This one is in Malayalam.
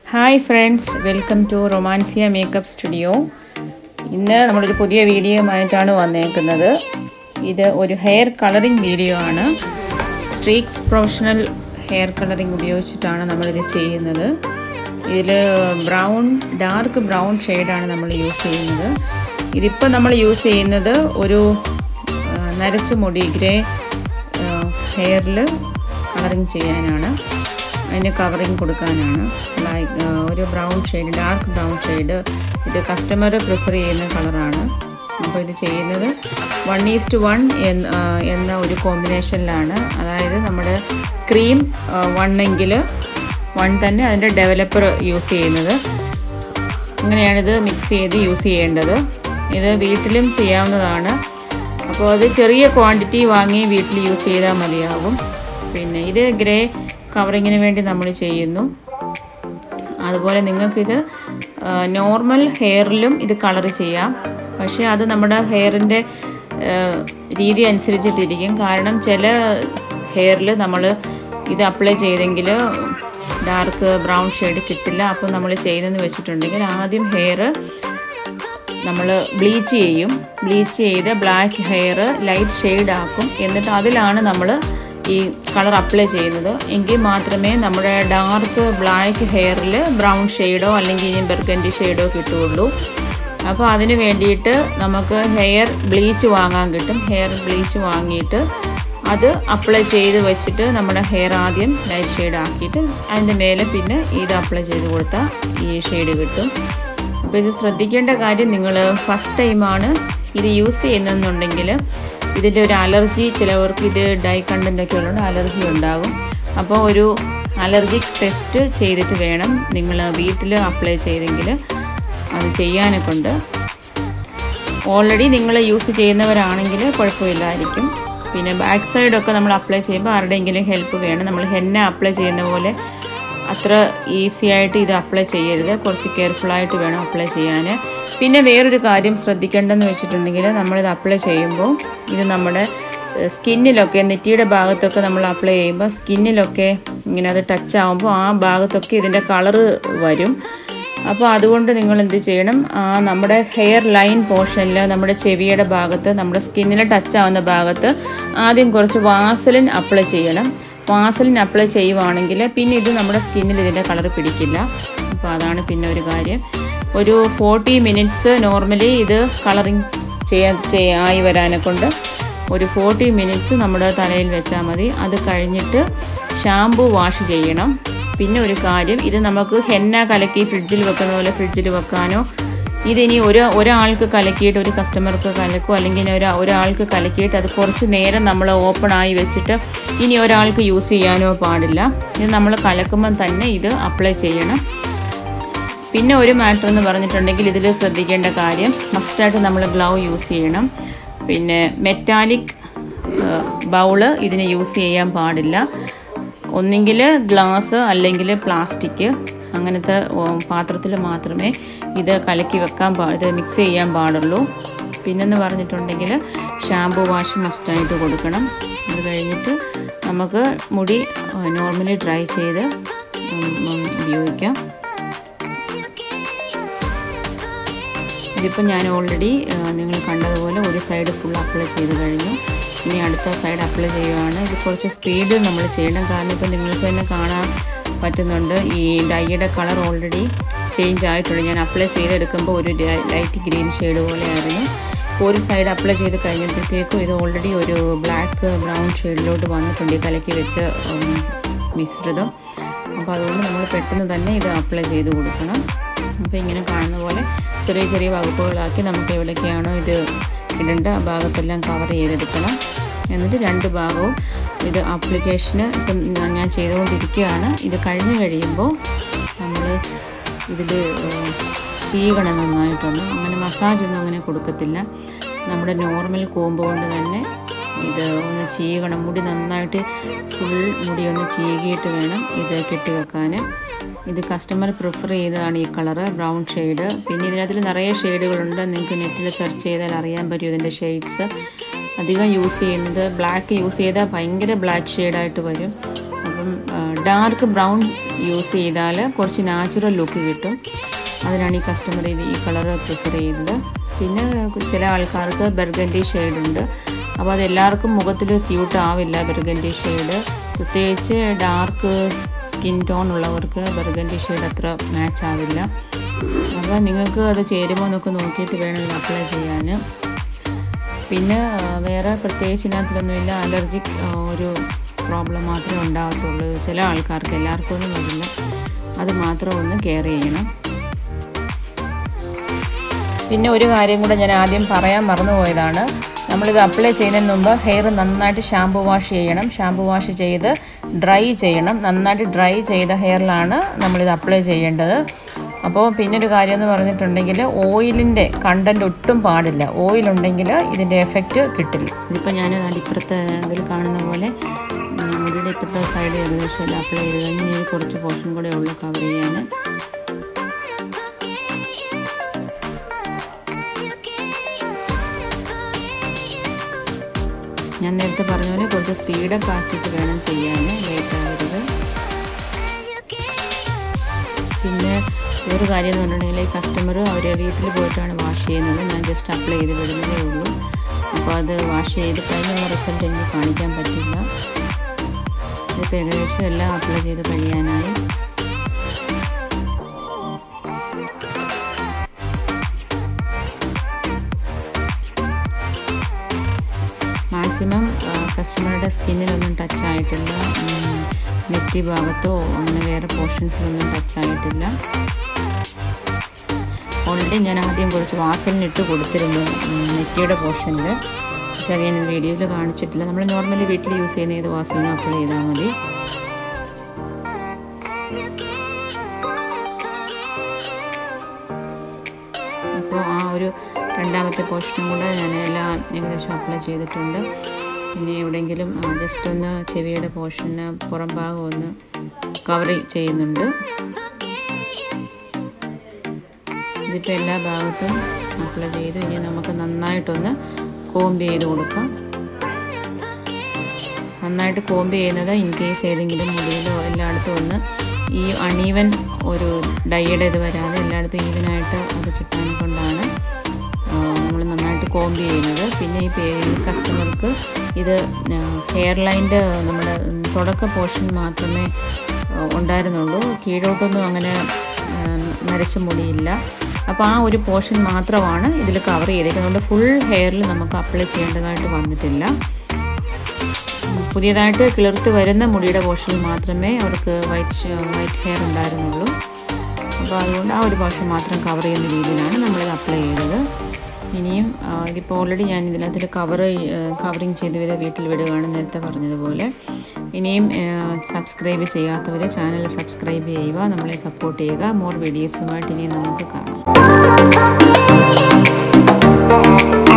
hi friends welcome to Romancia makeup studio ഇന്ന് നമ്മളൊരു പുതിയ വീഡിയോയുമായിട്ടാണ് വന്നേക്കുന്നത് ഇത് ഒരു ഹെയർ കളറിംഗ് വീഡിയോ ആണ് സ്ട്രീക്സ് പ്രൊഫഷണൽ ഹെയർ കളറിംഗ് ഉപയോഗിച്ചിട്ടാണ് നമ്മളിത് ചെയ്യുന്നത് ഇതിൽ ബ്രൗൺ ഡാർക്ക് ബ്രൗൺ ഷെയ്ഡാണ് നമ്മൾ യൂസ് ചെയ്യുന്നത് ഇതിപ്പോൾ നമ്മൾ യൂസ് ചെയ്യുന്നത് ഒരു ആ, നരച്ച മുടി ഗ്രേ ഹെയറിൽ കളറിങ് ചെയ്യാനാണ് അതിന് കവറിങ് കൊടുക്കാനാണ് ലൈക്ക് ഒരു brown shade dark brown shade ഇത് കസ്റ്റമർ പ്രിഫർ ചെയ്യുന്ന കളറാണ് അപ്പോൾ ഇത് ചെയ്യുന്നത് വൺ ഈസ്റ്റ് വൺ എന്ന ഒരു കോമ്പിനേഷനിലാണ് അതായത് നമ്മുടെ ക്രീം വണ്ണെങ്കിൽ വൺ തന്നെ അതിൻ്റെ ഡെവലപ്പർ യൂസ് ചെയ്യുന്നത് അങ്ങനെയാണിത് മിക്സ് ചെയ്ത് യൂസ് ചെയ്യേണ്ടത് ഇത് വീട്ടിലും ചെയ്യാവുന്നതാണ് അപ്പോൾ അത് ചെറിയ ക്വാണ്ടിറ്റി വാങ്ങി വീട്ടിൽ യൂസ് ചെയ്താൽ മതിയാകും പിന്നെ ഇത് ഗ്രേ കവറിങ്ങിന് വേണ്ടി നമ്മൾ ചെയ്യുന്നു അതുപോലെ നിങ്ങൾക്കിത് നോർമൽ ഹെയറിലും ഇത് കളർ ചെയ്യാം പക്ഷേ അത് നമ്മുടെ ഹെയറിൻ്റെ രീതി അനുസരിച്ചിട്ടിരിക്കും കാരണം ചില ഹെയറിൽ നമ്മൾ ഇത് അപ്ലൈ ചെയ്തെങ്കിൽ ഡാർക്ക് ബ്രൗൺ ഷെയ്ഡ് കിട്ടില്ല അപ്പോൾ നമ്മൾ ചെയ്യുന്നതെന്ന് വെച്ചിട്ടുണ്ടെങ്കിൽ ആദ്യം ഹെയർ നമ്മൾ ബ്ലീച്ച് ചെയ്യും ബ്ലീച്ച് ചെയ്ത് ബ്ലാക്ക് ഹെയർ ലൈറ്റ് ഷെയ്ഡ് ആക്കും എന്നിട്ട് അതിലാണ് നമ്മൾ ഈ കളർ അപ്ലൈ ചെയ്യുന്നത് എങ്കിൽ മാത്രമേ നമ്മുടെ ഡാർക്ക് ബ്ലാക്ക് ഹെയറിൽ ബ്രൗൺ ഷെയ്ഡോ അല്ലെങ്കിൽ ഇനി ബെർഗൻഡി ഷെയ്ഡോ കിട്ടുകയുള്ളൂ അപ്പോൾ അതിന് വേണ്ടിയിട്ട് നമുക്ക് ഹെയർ ബ്ലീച്ച് വാങ്ങാൻ കിട്ടും ഹെയർ ബ്ലീച്ച് വാങ്ങിയിട്ട് അത് അപ്ലൈ ചെയ്ത് വെച്ചിട്ട് നമ്മുടെ ഹെയർ ആദ്യം ലൈറ്റ് ഷെയ്ഡ് ആക്കിയിട്ട് അതിൻ്റെ മേലെ പിന്നെ ഇത് അപ്ലൈ ചെയ്ത് കൊടുത്താൽ ഈ ഷെയ്ഡ് കിട്ടും അപ്പോൾ ഇത് ശ്രദ്ധിക്കേണ്ട കാര്യം നിങ്ങൾ ഫസ്റ്റ് ടൈമാണ് ഇത് യൂസ് ചെയ്യുന്നെന്നുണ്ടെങ്കിൽ ഇതിൻ്റെ ഒരു അലർജി ചിലവർക്ക് ഇത് ഡൈ കണ്ടൻ്റ് ഒക്കെ ഉള്ളതുകൊണ്ട് അലർജി ഉണ്ടാകും അപ്പോൾ ഒരു അലർജിക് ടെസ്റ്റ് ചെയ്തിട്ട് വേണം നിങ്ങൾ വീട്ടിൽ അപ്ലൈ ചെയ്തെങ്കിൽ അത് ചെയ്യാനൊക്കെ ഉണ്ട് ഓൾറെഡി നിങ്ങൾ യൂസ് ചെയ്യുന്നവരാണെങ്കിൽ കുഴപ്പമില്ലായിരിക്കും പിന്നെ ബാക്ക് സൈഡൊക്കെ നമ്മൾ അപ്ലൈ ചെയ്യുമ്പോൾ ആരുടെയെങ്കിലും ഹെൽപ്പ് വേണം നമ്മൾ ഹെന്ന അപ്ലൈ ചെയ്യുന്ന പോലെ അത്ര ഈസി ആയിട്ട് ഇത് അപ്ലൈ ചെയ്യരുത് കുറച്ച് കെയർഫുള്ളായിട്ട് വേണം അപ്ലൈ ചെയ്യാൻ പിന്നെ വേറൊരു കാര്യം ശ്രദ്ധിക്കേണ്ടതെന്ന് വെച്ചിട്ടുണ്ടെങ്കിൽ നമ്മളിത് അപ്ലൈ ചെയ്യുമ്പോൾ ഇത് നമ്മുടെ സ്കിന്നിലൊക്കെ നെറ്റിയുടെ ഭാഗത്തൊക്കെ നമ്മൾ അപ്ലൈ ചെയ്യുമ്പോൾ സ്കിന്നിലൊക്കെ ഇങ്ങനെ അത് ടച്ച് ആകുമ്പോൾ ആ ഭാഗത്തൊക്കെ ഇതിൻ്റെ കളറ് വരും അപ്പോൾ അതുകൊണ്ട് നിങ്ങൾ എന്ത് ചെയ്യണം ആ നമ്മുടെ ഹെയർ ലൈൻ പോർഷനിൽ നമ്മുടെ ചെവിയുടെ ഭാഗത്ത് നമ്മുടെ സ്കിന്നിൽ ടച്ച് ആവുന്ന ഭാഗത്ത് ആദ്യം കുറച്ച് വാസലിൻ അപ്ലൈ ചെയ്യണം വാസലിൻ അപ്ലൈ ചെയ്യുവാണെങ്കിൽ പിന്നെ ഇത് നമ്മുടെ സ്കിന്നിൽ ഇതിൻ്റെ കളർ പിടിക്കില്ല അപ്പോൾ അതാണ് പിന്നെ ഒരു കാര്യം ഒരു ഫോർട്ടി മിനിറ്റ്സ് നോർമലി ഇത് കളറിങ് ചെയ്യാൻ ചെയ്യാ ആയി വരാനെ കൊണ്ട് ഒരു ഫോർട്ടി മിനിറ്റ്സ് നമ്മുടെ തലയിൽ വെച്ചാൽ മതി അത് കഴിഞ്ഞിട്ട് ഷാമ്പു വാഷ് ചെയ്യണം പിന്നെ ഒരു കാര്യം ഇത് നമുക്ക് ഹെന്ന കലക്കി ഫ്രിഡ്ജിൽ വെക്കുന്ന പോലെ ഫ്രിഡ്ജിൽ വെക്കാനോ ഇതിനി ഒരു ഒരാൾക്ക് കലക്കിയിട്ട് ഒരു കസ്റ്റമർക്ക് കലക്കോ അല്ലെങ്കിൽ ഇനി ഒരാ ഒരാൾക്ക് കലക്കിയിട്ട് അത് കുറച്ച് നേരം നമ്മൾ ഓപ്പൺ ആയി വെച്ചിട്ട് ഇനി ഒരാൾക്ക് യൂസ് ചെയ്യാനോ പാടില്ല ഇത് നമ്മൾ കലക്കുമ്പം തന്നെ ഇത് അപ്ലൈ ചെയ്യണം പിന്നെ ഒരു മാറ്റർ എന്ന് പറഞ്ഞിട്ടുണ്ടെങ്കിൽ ഇതിൽ ശ്രദ്ധിക്കേണ്ട കാര്യം മസ്റ്റായിട്ട് നമ്മൾ ഗ്ലൗ യൂസ് ചെയ്യണം പിന്നെ മെറ്റാലിക് ബൗള് ഇതിന് യൂസ് ചെയ്യാൻ പാടില്ല ഒന്നെങ്കിൽ ഗ്ലാസ് അല്ലെങ്കിൽ പ്ലാസ്റ്റിക് അങ്ങനത്തെ പാത്രത്തിൽ മാത്രമേ ഇത് കലക്കി വെക്കാൻ പാ ഇത് മിക്സ് ചെയ്യാൻ പാടുള്ളൂ പിന്നെന്ന് പറഞ്ഞിട്ടുണ്ടെങ്കിൽ ഷാമ്പു വാഷ് മസ്റ്റായിട്ട് കൊടുക്കണം അത് കഴിഞ്ഞിട്ട് നമുക്ക് മുടി നോർമലി ഡ്രൈ ചെയ്ത് ഉപയോഗിക്കാം ഇതിപ്പോൾ ഞാൻ ഓൾറെഡി നിങ്ങൾ കണ്ടതുപോലെ ഒരു സൈഡ് ഫുൾ അപ്ലൈ ചെയ്ത് കഴിഞ്ഞു ഇനി അടുത്ത സൈഡ് അപ്ലൈ ചെയ്യുകയാണ് ഇത് കുറച്ച് സ്പീഡ് നമ്മൾ ചെയ്യണം കാരണം ഇപ്പോൾ നിങ്ങൾക്ക് തന്നെ കാണാൻ പറ്റുന്നുണ്ട് ഈ ഡൈയുടെ കളർ ഓൾറെഡി ചേഞ്ച് ആയിട്ടുണ്ട് ഞാൻ അപ്ലൈ ചെയ്തെടുക്കുമ്പോൾ ഒരു ലൈറ്റ് ഗ്രീൻ ഷെയ്ഡ് പോലെയായിരുന്നു ഒരു സൈഡ് അപ്ലൈ ചെയ്ത് കഴിഞ്ഞപ്പോഴത്തേക്കും ഇത് ഓൾറെഡി ഒരു ബ്ലാക്ക് ബ്രൗൺ ഷെയ്ഡിലോട്ട് വന്നിട്ടുണ്ട് ഈ കലക്കി വെച്ച മിശ്രിതം അപ്പോൾ അതുകൊണ്ട് നമ്മൾ പെട്ടെന്ന് തന്നെ ഇത് അപ്ലൈ ചെയ്ത് കൊടുക്കണം അപ്പോൾ ഇങ്ങനെ കാണുന്ന പോലെ ചെറിയ ചെറിയ വകുപ്പുകളാക്കി നമുക്ക് എവിടേക്കാണോ ഇത് ഇടേണ്ട ആ ഭാഗത്തെല്ലാം കവർ ചെയ്തെടുക്കണം എന്നിട്ട് രണ്ട് ഭാഗവും ഇത് ആപ്ലിക്കേഷന് ഇപ്പം ഞാൻ ചെയ്തുകൊണ്ടിരിക്കുകയാണ് ഇത് കഴിഞ്ഞ് കഴിയുമ്പോൾ നമ്മൾ ഇതിൽ ചെയ്യണം നന്നായിട്ടൊന്ന് അങ്ങനെ മസാജൊന്നും അങ്ങനെ കൊടുക്കത്തില്ല നമ്മുടെ നോർമൽ കോമ്പ് കൊണ്ട് തന്നെ ഇത് ഒന്ന് ചെയ്യണം മുടി നന്നായിട്ട് ഫുൾ മുടി ഒന്ന് ചീകിയിട്ട് വേണം ഇത് കെട്ടിവെക്കാൻ ഇത് കസ്റ്റമർ പ്രിഫർ ചെയ്തതാണ് ഈ കളറ് ബ്രൗൺ ഷെയ്ഡ് പിന്നെ ഇതിനകത്തിൽ നിറയെ ഷെയ്ഡുകളുണ്ട് നിങ്ങൾക്ക് നെറ്റിൽ സെർച്ച് ചെയ്താൽ അറിയാൻ പറ്റും ഇതിൻ്റെ ഷെയ്ഡ്സ് അധികം യൂസ് ചെയ്യുന്നത് ബ്ലാക്ക് യൂസ് ചെയ്താൽ ഭയങ്കര ബ്ലാക്ക് ഷെയ്ഡായിട്ട് വരും അപ്പം ഡാർക്ക് ബ്രൗൺ യൂസ് ചെയ്താൽ കുറച്ച് നാച്ചുറൽ ലുക്ക് കിട്ടും അതിനാണ് ഈ കസ്റ്റമർ ഇത് ഈ കളർ പ്രിഫർ ചെയ്യുന്നത് പിന്നെ ചില ആൾക്കാർക്ക് ബെർഗൻഡി ഷെയ്ഡുണ്ട് അപ്പോൾ അത് എല്ലാവർക്കും മുഖത്തിൽ സ്യൂട്ട് ആവില്ല ബെർഗൻഡി ഷെയ്ഡ് പ്രത്യേകിച്ച് ഡാർക്ക് സ്കിൻ ടോൺ ഉള്ളവർക്ക് ബെർഗൻഡി ഷെയ്ഡ് അത്ര മാച്ച് ആവില്ല അപ്പോൾ നിങ്ങൾക്ക് അത് ചേരുമോ എന്നൊക്കെ നോക്കിയിട്ട് വേണം ഇത് അപ്ലൈ ചെയ്യാൻ പിന്നെ വേറെ പ്രത്യേകിച്ച് ഇതിനകത്തിലൊന്നുമില്ല അലർജിക് ഒരു പ്രോബ്ലം മാത്രമേ ഉണ്ടാകത്തുള്ളൂ ചില ആൾക്കാർക്ക് എല്ലാവർക്കും ഒന്നും വരില്ല അത് മാത്രം ഒന്ന് കെയർ ചെയ്യണം പിന്നെ ഒരു കാര്യം കൂടെ ഞാൻ ആദ്യം പറയാൻ മറന്നുപോയതാണ് നമ്മളിത് അപ്ലൈ ചെയ്യുന്നതിന് മുമ്പ് ഹെയർ നന്നായിട്ട് ഷാമ്പു വാഷ് ചെയ്യണം ഷാമ്പു വാഷ് ചെയ്ത് ഡ്രൈ ചെയ്യണം നന്നായിട്ട് ഡ്രൈ ചെയ്ത ഹെയറിലാണ് നമ്മളിത് അപ്ലൈ ചെയ്യേണ്ടത് അപ്പോൾ പിന്നൊരു കാര്യം എന്ന് പറഞ്ഞിട്ടുണ്ടെങ്കിൽ ഓയിലിൻ്റെ കണ്ടൻറ്റ് ഒട്ടും പാടില്ല ഓയിലുണ്ടെങ്കിൽ ഇതിൻ്റെ എഫക്റ്റ് കിട്ടില്ല ഇതിപ്പോൾ ഞാൻ ഇപ്പുറത്തെ ഇതിൽ കാണുന്ന പോലെ മുടിയുടെ ഇപ്പുറത്തെ സൈഡ് ഏകദേശം എല്ലാം അപ്ലൈ ചെയ്ത് കഴിഞ്ഞ് ഇനി കുറച്ച് പോർഷൻ കൂടെ ഉള്ളു കവർ ചെയ്യാൻ ഞാൻ നേരത്തെ പറഞ്ഞ പോലെ കുറച്ച് സ്പീഡൊക്കെ ആക്കിയിട്ട് വേണം ചെയ്യാൻ ലേറ്റ് ആവരുത് പിന്നെ ഒരു കാര്യം എന്ന് പറഞ്ഞിട്ടുണ്ടെങ്കിൽ ഈ കസ്റ്റമർ അവർ വീട്ടിൽ പോയിട്ടാണ് വാഷ് ചെയ്യുന്നത് ഞാൻ ജസ്റ്റ് അപ്ലൈ ചെയ്ത് വിടുന്നതേ ഉള്ളൂ അപ്പോൾ അത് വാഷ് ചെയ്ത് കഴിഞ്ഞുള്ള റിസൾട്ട് എനിക്ക് കാണിക്കാൻ പറ്റില്ല ഇതിപ്പോൾ ഏകദേശം എല്ലാം അപ്ലൈ ചെയ്ത് കഴിയാനായി മാക്സിമം കസ്റ്റമറുടെ സ്കിന്നിലൊന്നും ടച്ച് ആയിട്ടില്ല നെറ്റി ഭാഗത്തോ അങ്ങനെ വേറെ പോർഷൻസിലൊന്നും ടച്ച് ആയിട്ടില്ല ഓൾറെഡി ഞാൻ ആദ്യം കുറച്ച് വാസലിനിട്ട് കൊടുത്തിരുന്നു നെറ്റിയുടെ പോർഷനിൽ പക്ഷെ അത് ഞാൻ വീഡിയോയിൽ കാണിച്ചിട്ടില്ല നമ്മൾ നോർമലി വീട്ടിൽ യൂസ് ചെയ്യുന്ന ഏത് വാസലിനും അപ്ലൈ ചെയ്താൽ മതി അപ്പോൾ ആ ഒരു രണ്ടാമത്തെ പോർഷനും കൂടെ ഞാൻ എല്ലാം ഏകദേശം അപ്ലൈ ചെയ്തിട്ടുണ്ട് പിന്നെ എവിടെയെങ്കിലും ജസ്റ്റ് ഒന്ന് ചെവിയുടെ പോർഷന് പുറം ഭാഗം ഒന്ന് കവർ ചെയ്യുന്നുണ്ട് ഇതിപ്പോൾ എല്ലാ ഭാഗത്തും അപ്ലൈ ചെയ്ത് ഇനി നമുക്ക് നന്നായിട്ടൊന്ന് കോമ്പ് ചെയ്ത് കൊടുക്കാം നന്നായിട്ട് കോമ്പ് ചെയ്യുന്നത് ഇൻ കേസ് ഏതെങ്കിലും മുടിയിലോ എല്ലായിടത്തും ഒന്ന് ഈ അണീവൻ ഒരു ഡൈയുടെ ഇത് വരാതെ എല്ലായിടത്തും ഈവനായിട്ട് അത് കിട്ടാൻ കൊണ്ടാണ് നമ്മൾ നന്നായിട്ട് കോമ്പ് ചെയ്യുന്നത് പിന്നെ ഈ കസ്റ്റമർക്ക് ഇത് ഹെയർ ലൈൻ്റെ നമ്മുടെ തുടക്ക പോർഷൻ മാത്രമേ ഉണ്ടായിരുന്നുള്ളൂ കീഴോട്ടൊന്നും അങ്ങനെ നരച്ച മുടിയില്ല അപ്പോൾ ആ ഒരു പോർഷൻ മാത്രമാണ് ഇതിൽ കവർ ചെയ്തേക്കുന്നത് ഫുൾ ഹെയറിൽ നമുക്ക് അപ്ലൈ ചെയ്യേണ്ടതായിട്ട് വന്നിട്ടില്ല പുതിയതായിട്ട് കിളിർത്ത് വരുന്ന മുടിയുടെ പോർഷനിൽ മാത്രമേ അവർക്ക് വൈറ്റ് വൈറ്റ് ഹെയർ ഉണ്ടായിരുന്നുള്ളൂ അപ്പോൾ അതുകൊണ്ട് ആ ഒരു പോർഷൻ മാത്രം കവർ ചെയ്യുന്ന രീതിയിലാണ് നമ്മളിത് അപ്ലൈ ചെയ്തത് ഇനിയും ഇതിപ്പോൾ ഓൾറെഡി ഞാൻ ഇതിനകത്തിൽ കവർ കവറിങ് ചെയ്ത് ഇവരെ വീട്ടിൽ വിടുകയാണ് നേരത്തെ പറഞ്ഞതുപോലെ ഇനിയും സബ്സ്ക്രൈബ് ചെയ്യാത്തവർ ചാനൽ സബ്സ്ക്രൈബ് ചെയ്യുക നമ്മളെ സപ്പോർട്ട് ചെയ്യുക മോർ വീഡിയോസുമായിട്ട് ഇനിയും നമുക്ക് കാണാം